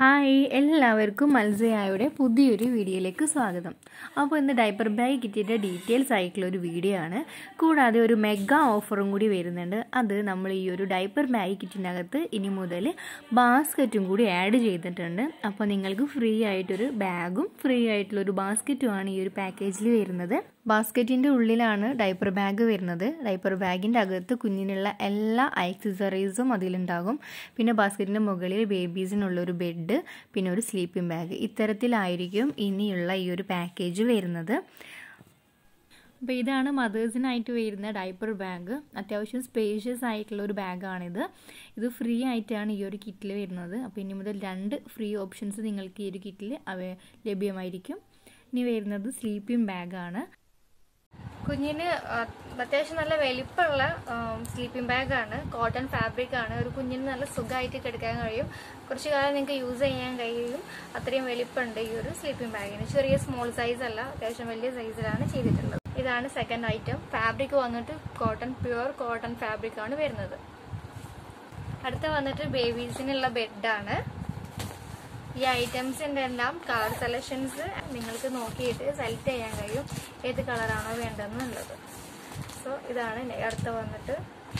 hi എല്ലാവർക്കും മത്സയായുടെ പുതിയൊരു വീഡിയോയിലേക്ക് സ്വാഗതം അപ്പോൾ ഇന്ന് ഡൈപ്പർ ബാഗ് കിറ്റിയുടെ ഡീറ്റെയിൽസ് ആയിട്ടുള്ള ഒരു വീഡിയോ ആണ് കൂടാതെ ഒരു മെഗാ ഓഫറും കൂടി വരുന്നുണ്ട് അത് നമ്മൾ ഈ ഒരു ഡൈപ്പർ ബാഗ് കിറ്റിനകത്ത് ഇനി മുതൽ ബാസ്ക്കറ്റും കൂടി ആഡ് ചെയ്തിട്ടുണ്ട് അപ്പോൾ നിങ്ങൾക്ക് ഫ്രീ ആയിട്ടൊരു ബാഗും ഫ്രീ ആയിട്ടുള്ള ഒരു ബാസ്ക്കറ്റുമാണ് ഈ ഒരു പാക്കേജിൽ വരുന്നത് ബാസ്ക്കറ്റിൻ്റെ ഉള്ളിലാണ് ഡൈപ്പർ ബാഗ് വരുന്നത് ഡൈപ്പർ ബാഗിൻ്റെ അകത്ത് കുഞ്ഞിനുള്ള എല്ലാ ആക്സസറീസും അതിലുണ്ടാകും പിന്നെ ബാസ്ക്കറ്റിൻ്റെ മുകളിൽ ബേബീസിനുള്ള ഒരു ബെഡ് പിന്നെ ഒരു സ്ലീപ്പിംഗ് ബാഗ് ഇത്തരത്തിലായിരിക്കും ഇനിയുള്ള ഈ ഒരു പാക്കേജ് വരുന്നത് അപ്പോൾ ഇതാണ് മദേഴ്സിനായിട്ട് വരുന്ന ഡൈപ്പർ ബാഗ് അത്യാവശ്യം സ്പേഷ്യസ് ആയിട്ടുള്ള ഒരു ബാഗാണിത് ഇത് ഫ്രീ ആയിട്ടാണ് ഈ ഒരു കിറ്റിൽ വരുന്നത് അപ്പോൾ ഇനി മുതൽ രണ്ട് ഫ്രീ ഓപ്ഷൻസ് നിങ്ങൾക്ക് ഈ ഒരു കിറ്റിൽ അവ ലഭ്യമായിരിക്കും ഇനി വരുന്നത് സ്ലീപ്പിംഗ് ബാഗാണ് കുഞ്ഞിന് അത്യാവശ്യം നല്ല വലിപ്പമുള്ള സ്ലീപ്പിംഗ് ബാഗാണ് കോട്ടൺ ഫാബ്രിക് ആണ് ഒരു കുഞ്ഞിന് നല്ല സുഖമായിട്ട് കിടക്കാൻ കഴിയും കുറച്ച് കാലം നിങ്ങൾക്ക് യൂസ് ചെയ്യാൻ കഴിയും അത്രയും വലിപ്പമുണ്ട് ഈ ഒരു സ്ലീപ്പിംഗ് ബാഗിന് ചെറിയ സ്മോൾ സൈസ് അല്ല അത്യാവശ്യം വലിയ സൈസിലാണ് ചെയ്തിട്ടുള്ളത് ഇതാണ് സെക്കൻഡ് ഐറ്റം ഫാബ്രിക് വന്നിട്ട് കോട്ടൺ പ്യുവർ കോട്ടൺ ഫാബ്രിക് ആണ് വരുന്നത് അടുത്ത വന്നിട്ട് ബേബീസിനുള്ള ബെഡാണ് ഈ ഐറ്റംസിൻ്റെ എല്ലാം കളർ സെലക്ഷൻസ് നിങ്ങൾക്ക് നോക്കിയിട്ട് സെലക്ട് ചെയ്യാൻ കഴിയും ഏത് കളറാണോ വേണ്ടതെന്നുള്ളത് സോ ഇതാണ് അടുത്ത വന്നിട്ട്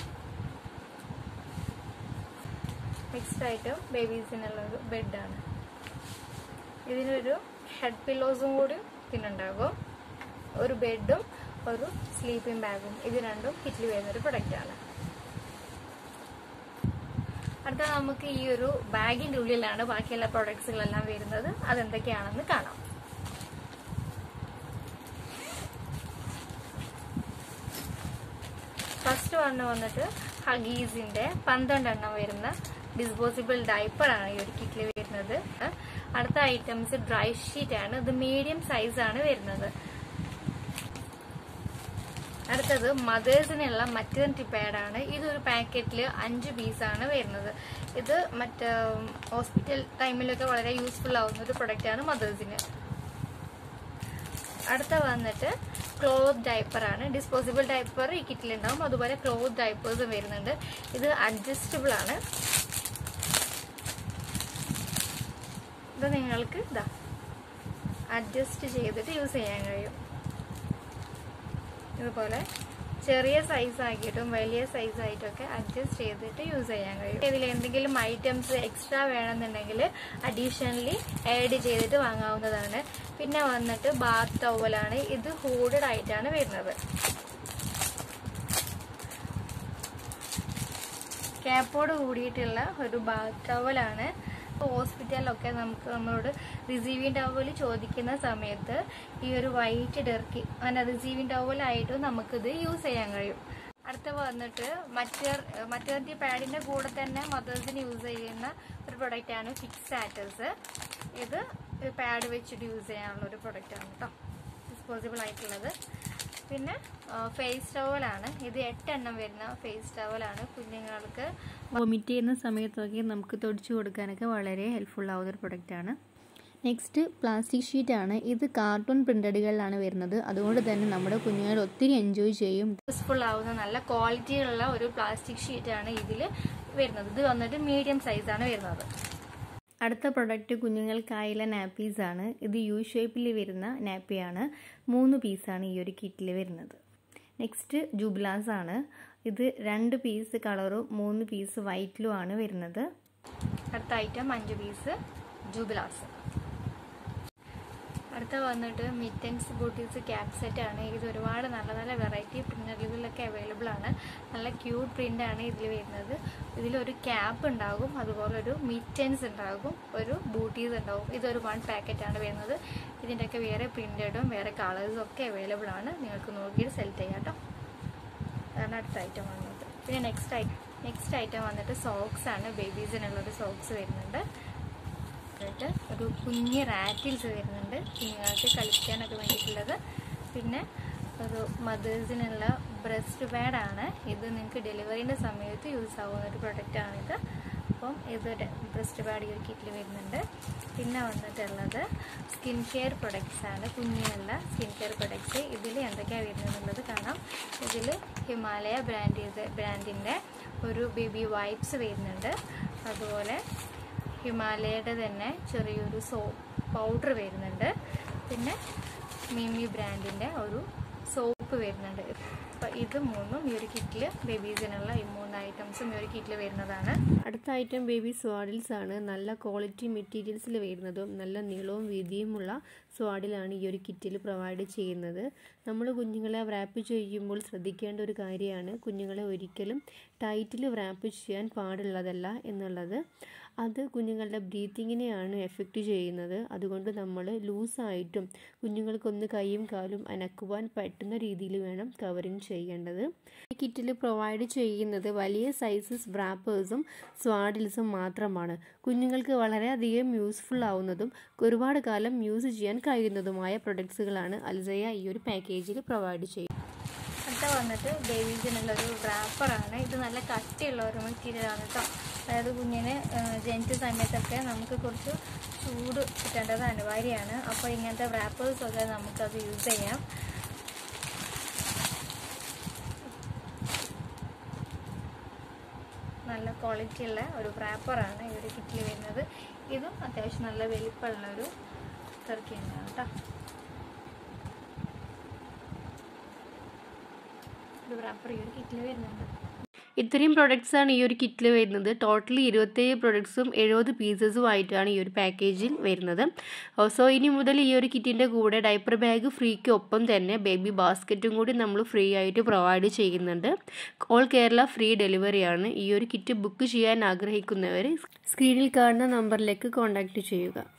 നെക്സ്റ്റ് ഐറ്റം ബേബീസിനുള്ള ഒരു ബെഡാണ് ഇതിനൊരു ഹെഡ് പില്ലോസും കൂടി പിന്നുണ്ടാകും ഒരു ബെഡും ഒരു സ്ലീപ്പിംഗ് ബാഗും ഇത് രണ്ടും കിറ്റിൽ വരുന്നൊരു പ്രൊഡക്റ്റാണ് അടുത്ത നമുക്ക് ഈ ഒരു ബാഗിന്റെ ഉള്ളിലാണ് ബാക്കിയുള്ള പ്രൊഡക്ട്സുകളെല്ലാം വരുന്നത് അതെന്തൊക്കെയാണെന്ന് കാണാം ഫസ്റ്റ് വണ്ണ് വന്നിട്ട് ഹഗീസിന്റെ പന്ത്രണ്ട് എണ്ണം വരുന്ന ഡിസ്പോസിബിൾ ഡൈപ്പർ ആണ് ഈ ഒരു കിറ്റിൽ വരുന്നത് അടുത്ത ഐറ്റംസ് ഡ്രൈ ഷീറ്റ് ആണ് ഇത് മീഡിയം സൈസ് ആണ് വരുന്നത് അടുത്തത് മദേഴ്സിനുള്ള മറ്റേണിറ്റി പാഡാണ് ഇതൊരു പാക്കറ്റിൽ അഞ്ച് പീസാണ് വരുന്നത് ഇത് മറ്റേ ഹോസ്പിറ്റൽ ടൈമിലൊക്കെ വളരെ യൂസ്ഫുൾ ആവുന്ന ഒരു പ്രൊഡക്റ്റാണ് മദേഴ്സിന് അടുത്ത വന്നിട്ട് ക്ലോത്ത് ഡൈപ്പറാണ് ഡിസ്പോസിബിൾ ഡൈപ്പർ ഈ കിറ്റിലുണ്ടാവും അതുപോലെ ക്ലോത്ത് ഡൈപ്പേഴ്സും വരുന്നുണ്ട് ഇത് അഡ്ജസ്റ്റബിൾ ആണ് ഇത് നിങ്ങൾക്ക് ഇതാ അഡ്ജസ്റ്റ് ചെയ്തിട്ട് യൂസ് ചെയ്യാൻ കഴിയും ഇതുപോലെ ചെറിയ സൈസ് ആക്കിയിട്ടും വലിയ സൈസ് ആയിട്ടൊക്കെ അഡ്ജസ്റ്റ് ചെയ്തിട്ട് യൂസ് ചെയ്യാൻ കഴിയും ഇതിൽ എന്തെങ്കിലും ഐറ്റംസ് എക്സ്ട്രാ വേണമെന്നുണ്ടെങ്കിൽ അഡീഷണലി ആഡ് ചെയ്തിട്ട് വാങ്ങാവുന്നതാണ് പിന്നെ വന്നിട്ട് ബാത്ത് ടവലാണ് ഇത് ഹൂഡഡ് ആയിട്ടാണ് വരുന്നത് ക്യാപ്പോട് കൂടിയിട്ടുള്ള ഒരു ബാത്ത് ടവലാണ് ഹോസ്പിറ്റലിലൊക്കെ നമുക്ക് നമ്മളോട് റിസീവിങ് ടവൽ ചോദിക്കുന്ന സമയത്ത് ഈ ഒരു വൈറ്റ് ഡെർക്കി അങ്ങനെ റിസീവിങ് ടവലായിട്ടും നമുക്കിത് യൂസ് ചെയ്യാൻ കഴിയും അടുത്ത വന്നിട്ട് മറ്റർ മറ്റേർട്ടി പാഡിന്റെ കൂടെ തന്നെ മദേഴ്സിന് യൂസ് ചെയ്യുന്ന ഒരു പ്രൊഡക്റ്റാണ് ഫിക്സ് ആറ്റേഴ്സ് ഇത് പാഡ് വെച്ചിട്ട് യൂസ് ചെയ്യാനുള്ള ഒരു പ്രൊഡക്റ്റാണ് കേട്ടോ ഡിസ്പോസിബിൾ ആയിട്ടുള്ളത് പിന്നെ ഫേസ് ടവലാണ് ഇത് എട്ടെണ്ണം വരുന്ന ഫേസ് ടവലാണ് കുഞ്ഞുങ്ങൾക്ക് വൊമിറ്റ് ചെയ്യുന്ന സമയത്തൊക്കെ നമുക്ക് തുടച്ചു കൊടുക്കാനൊക്കെ വളരെ ഹെൽപ്ഫുൾ ആവുന്ന ഒരു പ്രൊഡക്റ്റാണ് നെക്സ്റ്റ് പ്ലാസ്റ്റിക് ഷീറ്റാണ് ഇത് കാർട്ടൂൺ പ്രിൻ്റഡുകളിലാണ് വരുന്നത് അതുകൊണ്ട് തന്നെ നമ്മുടെ കുഞ്ഞുങ്ങൾ ഒത്തിരി എൻജോയ് ചെയ്യും യൂസ്ഫുൾ ആവുന്ന നല്ല ക്വാളിറ്റിയുള്ള ഒരു പ്ലാസ്റ്റിക് ഷീറ്റാണ് ഇതിൽ വരുന്നത് ഇത് വന്നിട്ട് മീഡിയം സൈസാണ് വരുന്നത് അടുത്ത പ്രൊഡക്റ്റ് കുഞ്ഞുങ്ങൾക്കായുള്ള നാപ്പീസ് ആണ് ഇത് യു ഷേപ്പിൽ വരുന്ന നാപ്പിയാണ് മൂന്ന് പീസാണ് ഈ ഒരു കിറ്റിൽ വരുന്നത് നെക്സ്റ്റ് ജുബ്ലാസ് ആണ് ഇത് രണ്ട് പീസ് കളറും മൂന്ന് പീസ് വൈറ്റിലും ആണ് വരുന്നത് അടുത്ത ഐറ്റം അഞ്ച് പീസ് ജൂബിലാസ് അടുത്ത വന്നിട്ട് മിറ്റൻസ് ബൂട്ടീസ് ക്യാപ് സെറ്റ് ആണ് ഇത് ഒരുപാട് നല്ല നല്ല വെറൈറ്റി പ്രിന്റുകളിലൊക്കെ അവൈലബിൾ ആണ് നല്ല ക്യൂട്ട് പ്രിന്റ് ആണ് ഇതിൽ വരുന്നത് ഇതിലൊരു ക്യാപ്പ് ഉണ്ടാകും അതുപോലെ ഒരു മിറ്റൻസ് ഉണ്ടാകും ഒരു ബൂട്ടീസ് ഉണ്ടാകും ഇതൊരു വൺ പാക്കറ്റ് ആണ് വരുന്നത് ഇതിൻ്റെയൊക്കെ വേറെ പ്രിന്റഡും വേറെ കളേഴ്സും ഒക്കെ അവൈലബിൾ ആണ് നിങ്ങൾക്ക് നോക്കിയിട്ട് സെലക്ട് ചെയ്യാം കേട്ടോ അതാണ് അടുത്ത ഐറ്റം വന്നത് പിന്നെ നെക്സ്റ്റ് ഐറ്റം നെക്സ്റ്റ് ഐറ്റം വന്നിട്ട് സോക്സ് ആണ് ബേബീസിനുള്ളൊരു സോക്സ് വരുന്നുണ്ട് എന്നിട്ട് ഒരു കുഞ്ഞ് റാറ്റിൽസ് വരുന്നുണ്ട് കുഞ്ഞുങ്ങൾക്ക് കളിക്കാനൊക്കെ വേണ്ടിയിട്ടുള്ളത് പിന്നെ ഒരു മദേഴ്സിനുള്ള ബ്രസ്റ്റ് പാഡാണ് ഇത് നിങ്ങൾക്ക് ഡെലിവറിൻ്റെ സമയത്ത് യൂസ് ആവുന്ന ഒരു പ്രൊഡക്റ്റാണിത് അപ്പം ഇത് ബ്രസ്റ്റ് പാഡ് ഈ ഒരു കിറ്റിൽ വരുന്നുണ്ട് പിന്നെ വന്നിട്ടുള്ളത് സ്കിൻ കെയർ പ്രൊഡക്ട്സ് ആണ് കുഞ്ഞിനുള്ള സ്കിൻ കെയർ പ്രൊഡക്ട്സ് ഇതിൽ എന്തൊക്കെയാണ് വരുന്നത് എന്നുള്ളത് കാണാം ഇതിൽ ഹിമാലയ ബ്രാൻഡ് ബ്രാൻഡിൻ്റെ ഒരു ബേബി വൈപ്സ് വരുന്നുണ്ട് അതുപോലെ ഹിമാലയയുടെ തന്നെ ചെറിയൊരു സോ പൗഡർ വരുന്നുണ്ട് പിന്നെ മിമി ബ്രാൻഡിൻ്റെ ഒരു സോപ്പ് വരുന്നുണ്ട് അപ്പം ഇത് മൂന്നും ഈ ഒരു കിറ്റിൽ ബേബീസിനുള്ള ഈ മൂന്ന് ഐറ്റംസും ഈ ഒരു കിറ്റിൽ വരുന്നതാണ് അടുത്ത ഐറ്റം ബേബി സ്വാഡിൽസ് ആണ് നല്ല ക്വാളിറ്റി മെറ്റീരിയൽസിൽ വരുന്നതും നല്ല നീളവും വീതിയുമുള്ള സ്വാഡിലാണ് ഈ ഒരു കിറ്റിൽ പ്രൊവൈഡ് ചെയ്യുന്നത് നമ്മൾ കുഞ്ഞുങ്ങളെ റാപ്പ് ചെയ്യുമ്പോൾ ശ്രദ്ധിക്കേണ്ട ഒരു കാര്യമാണ് കുഞ്ഞുങ്ങളെ ഒരിക്കലും ടൈറ്റിൽ റാപ്പ് ചെയ്യാൻ പാടുള്ളതല്ല എന്നുള്ളത് അത് കുഞ്ഞുങ്ങളുടെ ബ്രീത്തിങ്ങിനെയാണ് എഫക്റ്റ് ചെയ്യുന്നത് അതുകൊണ്ട് നമ്മൾ ലൂസായിട്ടും കുഞ്ഞുങ്ങൾക്കൊന്ന് കൈയും കാലും അനക്കുവാൻ പറ്റുന്ന രീതിയിൽ വേണം കവറിങ് ചെയ്യേണ്ടത് ഈ കിറ്റിൽ പ്രൊവൈഡ് ചെയ്യുന്നത് വലിയ സൈസസ് ബ്രാപ്പേഴ്സും സ്വാഡിൽസും മാത്രമാണ് കുഞ്ഞുങ്ങൾക്ക് വളരെയധികം യൂസ്ഫുൾ ആവുന്നതും ഒരുപാട് കാലം യൂസ് ചെയ്യാൻ കഴിയുന്നതുമായ പ്രൊഡക്ട്സുകളാണ് അൽസയ ഈ ഒരു പാക്കേജിൽ പ്രൊവൈഡ് ചെയ്യുന്നത് അടുത്ത വന്നിട്ട് ബേബീസിനുള്ള ഒരു റാപ്പറാണ് ഇത് നല്ല കട്ടിയുള്ള ഒരു മെറ്റീരിയലാണ് കേട്ടോ അതായത് കുഞ്ഞിന് ജനിച്ച സമയത്തൊക്കെ നമുക്ക് കുറച്ച് ചൂട് കിട്ടേണ്ടത് അനിവാര്യമാണ് അപ്പോൾ ഇങ്ങനത്തെ റാപ്പേഴ്സൊക്കെ നമുക്കത് യൂസ് ചെയ്യാം നല്ല ക്വാളിറ്റി ഉള്ള ഒരു റാപ്പറാണ് ഈ ഒരു കിറ്റിൽ വരുന്നത് ഇതും അത്യാവശ്യം നല്ല വലിപ്പമുള്ള ഒരു ടർക്കി തന്നെയാണ് കേട്ടോ ഒരു റാപ്പർ ഈ ഒരു കിറ്റിൽ വരുന്നുണ്ട് ഇത്രയും പ്രൊഡക്ട്സ് ആണ് ഈ ഒരു കിറ്റിൽ വരുന്നത് ടോട്ടലി ഇരുപത്തേഴ് പ്രൊഡക്ട്സും എഴുപത് പീസസും ആയിട്ടാണ് ഈ ഒരു പാക്കേജിൽ വരുന്നത് സോ ഇനി മുതൽ ഈ ഒരു കിറ്റിൻ്റെ കൂടെ ഡൈപ്പർ ബാഗ് ഫ്രീക്ക് ഒപ്പം തന്നെ ബേബി ബാസ്ക്കറ്റും കൂടി നമ്മൾ ഫ്രീ ആയിട്ട് പ്രൊവൈഡ് ചെയ്യുന്നുണ്ട് ഓൾ കേരള ഫ്രീ ഡെലിവറിയാണ് ഈ ഒരു കിറ്റ് ബുക്ക് ചെയ്യാൻ ആഗ്രഹിക്കുന്നവർ സ്ക്രീനിൽ കാണുന്ന നമ്പറിലേക്ക് കോൺടാക്റ്റ് ചെയ്യുക